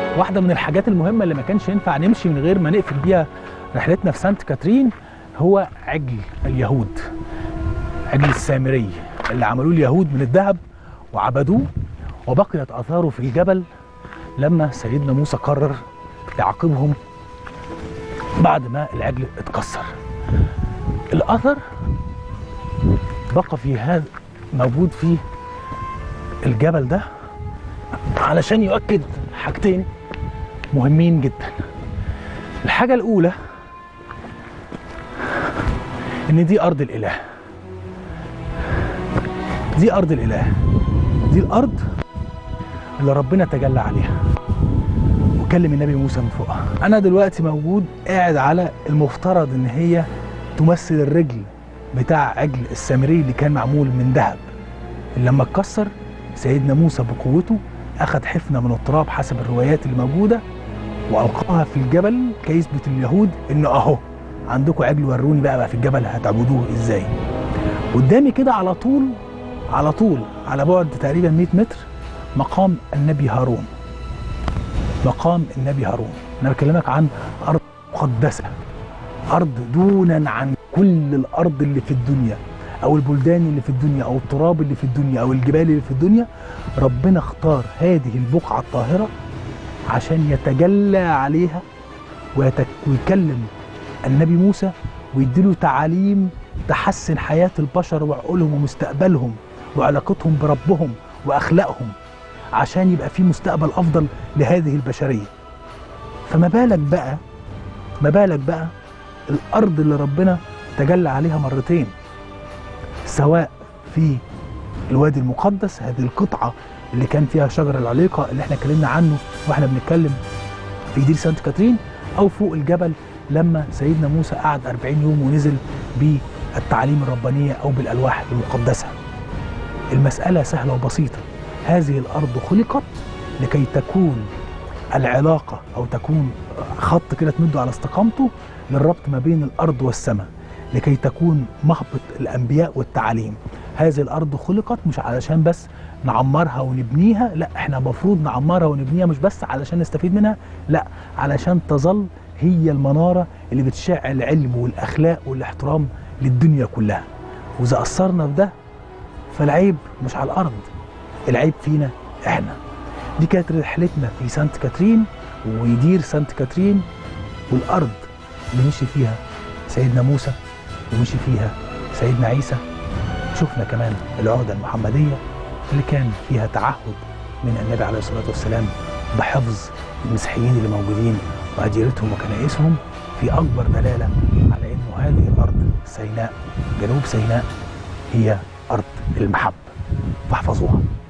واحده من الحاجات المهمه اللي ما كانش ينفع نمشي من غير ما نقفل بيها رحلتنا في سانت كاترين هو عجل اليهود عجل السامري اللي عملوه اليهود من الذهب وعبدوه وبقيت اثاره في الجبل لما سيدنا موسى قرر يعاقبهم بعد ما العجل اتكسر الاثر بقى في هذا موجود في الجبل ده علشان يؤكد حاجتين مهمين جدا الحاجة الأولى إن دي أرض الإله دي أرض الإله دي الأرض اللي ربنا تجلى عليها وكلم النبي موسى من فوقها أنا دلوقتي موجود قاعد على المفترض إن هي تمثل الرجل بتاع عجل السامري اللي كان معمول من ذهب اللي لما اتكسر سيدنا موسى بقوته أخذ حفنة من التراب حسب الروايات اللي موجودة وألقاها في الجبل كي يثبت اليهود إنه أهو عندكم عجل وروني بقى, بقى في الجبل هتعبدوه إزاي قدامي كده على طول على طول على بعد تقريبا 100 متر مقام النبي هارون مقام النبي هارون أنا بكلمك عن أرض مقدسة أرض دونا عن كل الأرض اللي في الدنيا او البلدان اللي في الدنيا او التراب اللي في الدنيا او الجبال اللي في الدنيا ربنا اختار هذه البقعه الطاهره عشان يتجلى عليها ويتك ويكلم النبي موسى ويديله تعاليم تحسن حياه البشر وعقولهم ومستقبلهم وعلاقتهم بربهم واخلاقهم عشان يبقى في مستقبل افضل لهذه البشريه فما بالك بقى ما بالك بقى الارض اللي ربنا تجلى عليها مرتين سواء في الوادي المقدس هذه القطعة اللي كان فيها شجر العليقة اللي احنا اتكلمنا عنه واحنا بنتكلم في دير سانت كاترين أو فوق الجبل لما سيدنا موسى قعد 40 يوم ونزل بالتعاليم الربانية أو بالألواح المقدسة المسألة سهلة وبسيطة هذه الأرض خلقت لكي تكون العلاقة أو تكون خط كده تمده على استقامته للربط ما بين الأرض والسماء لكي تكون مهبط الانبياء والتعاليم هذه الارض خلقت مش علشان بس نعمرها ونبنيها لا احنا المفروض نعمرها ونبنيها مش بس علشان نستفيد منها لا علشان تظل هي المناره اللي بتشع العلم والاخلاق والاحترام للدنيا كلها واذا قصرنا في ده فالعيب مش على الارض العيب فينا احنا دي كانت رحلتنا في سانت كاترين ويدير سانت كاترين والارض اللي مشي فيها سيدنا موسى ومشي فيها سيدنا عيسى شفنا كمان العهدة المحمدية اللي كان فيها تعهد من النبي عليه الصلاة والسلام بحفظ المسيحيين اللي موجودين وأديرتهم وكنائسهم في أكبر دلالة على أنه هذه الأرض سيناء جنوب سيناء هي أرض المحبة فاحفظوها